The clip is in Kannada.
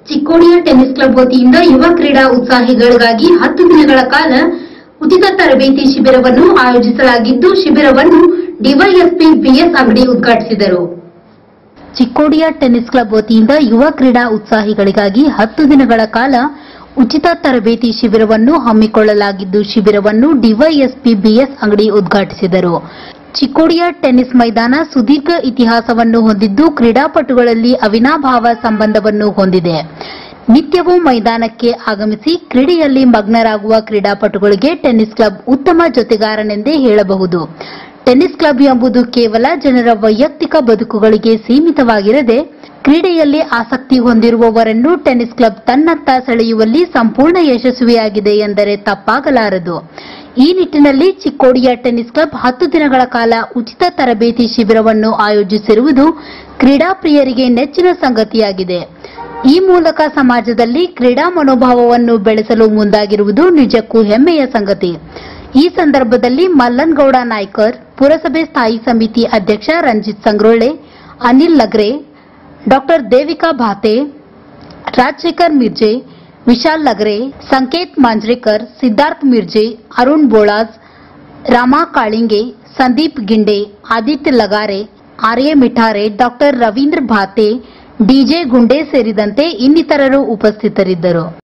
ಚಿಕ್ಕೋಡಿಯ ಟೆನ್ನಿಸ್ ಕ್ಲಬ್ ವತಿಯಿಂದ ಯುವ ಕ್ರೀಡಾ ಉತ್ಸಾಹಿಗಳಿಗಾಗಿ ಹತ್ತು ದಿನಗಳ ಕಾಲ ಉಚಿತ ತರಬೇತಿ ಶಿಬಿರವನ್ನು ಆಯೋಜಿಸಲಾಗಿದ್ದು ಶಿಬಿರವನ್ನು ಡಿವೈಎಸ್ಪಿ ಬಿಎಸ್ ಅಂಗಡಿ ಉದ್ಘಾಟಿಸಿದರು ಚಿಕ್ಕೋಡಿಯ ಟೆನ್ನಿಸ್ ಕ್ಲಬ್ ವತಿಯಿಂದ ಯುವ ಕ್ರೀಡಾ ಉತ್ಸಾಹಿಗಳಿಗಾಗಿ ಹತ್ತು ದಿನಗಳ ಕಾಲ ಉಚಿತ ತರಬೇತಿ ಶಿಬಿರವನ್ನು ಹಮ್ಮಿಕೊಳ್ಳಲಾಗಿದ್ದು ಶಿಬಿರವನ್ನು ಡಿವೈಎಸ್ಪಿ ಬಿಎಸ್ ಅಂಗಡಿ ಉದ್ಘಾಟಿಸಿದರು ಚಿಕ್ಕೋಡಿಯ ಟೆನ್ನಿಸ್ ಮೈದಾನ ಸುದೀರ್ಘ ಇತಿಹಾಸವನ್ನು ಹೊಂದಿದ್ದು ಕ್ರೀಡಾಪಟುಗಳಲ್ಲಿ ಅವಿನಾಭಾವ ಸಂಬಂಧವನ್ನು ಹೊಂದಿದೆ ನಿತ್ಯವೂ ಮೈದಾನಕ್ಕೆ ಆಗಮಿಸಿ ಕ್ರೀಡೆಯಲ್ಲಿ ಮಗ್ನರಾಗುವ ಕ್ರೀಡಾಪಟುಗಳಿಗೆ ಟೆನ್ನಿಸ್ ಕ್ಲಬ್ ಉತ್ತಮ ಜೊತೆಗಾರನೆಂದೇ ಹೇಳಬಹುದು ಟೆನ್ನಿಸ್ ಕ್ಲಬ್ ಎಂಬುದು ಕೇವಲ ಜನರ ವೈಯಕ್ತಿಕ ಬದುಕುಗಳಿಗೆ ಸೀಮಿತವಾಗಿರದೆ ಕ್ರೀಡೆಯಲ್ಲಿ ಆಸಕ್ತಿ ಹೊಂದಿರುವವರನ್ನು ಟೆನ್ನಿಸ್ ಕ್ಲಬ್ ತನ್ನತ್ತ ಸೆಳೆಯುವಲ್ಲಿ ಸಂಪೂರ್ಣ ಯಶಸ್ವಿಯಾಗಿದೆ ಎಂದರೆ ತಪ್ಪಾಗಲಾರದು ಈ ನಿಟ್ಟಿನಲ್ಲಿ ಚಿಕ್ಕೋಡಿಯ ಟೆನ್ನಿಸ್ ಕ್ಲಬ್ ಹತ್ತು ದಿನಗಳ ಕಾಲ ಉಚಿತ ತರಬೇತಿ ಶಿಬಿರವನ್ನು ಆಯೋಜಿಸಿರುವುದು ಕ್ರೀಡಾಪ್ರಿಯರಿಗೆ ನೆಚ್ಚಿನ ಸಂಗತಿಯಾಗಿದೆ ಈ ಮೂಲಕ ಸಮಾಜದಲ್ಲಿ ಕ್ರೀಡಾ ಮನೋಭಾವವನ್ನು ಬೆಳೆಸಲು ಮುಂದಾಗಿರುವುದು ನಿಜಕ್ಕೂ ಹೆಮ್ಮೆಯ ಸಂಗತಿ ಈ ಸಂದರ್ಭದಲ್ಲಿ ಮಲ್ಲನ್ಗೌಡ ನಾಯ್ಕರ್ ಪುರಸಭೆ ಸ್ಥಾಯಿ ಸಮಿತಿ ಅಧ್ಯಕ್ಷ Ranjit Sangrole Anil Lagre doctor Devika Bhate Rajashekhar Mirje Vishal Lagre Sanket Manjrekar Siddharth Mirje Arun Bolaj Rama Kalinge Sandeep Ginde Aditya Lagare Arya Mithare doctor Ravindra Bhate DJ Gunde ಸೇರಿದಂತೆ ಇನ್ನಿತರರು ಉಪಸ್ಥಿತರಿದ್ದರು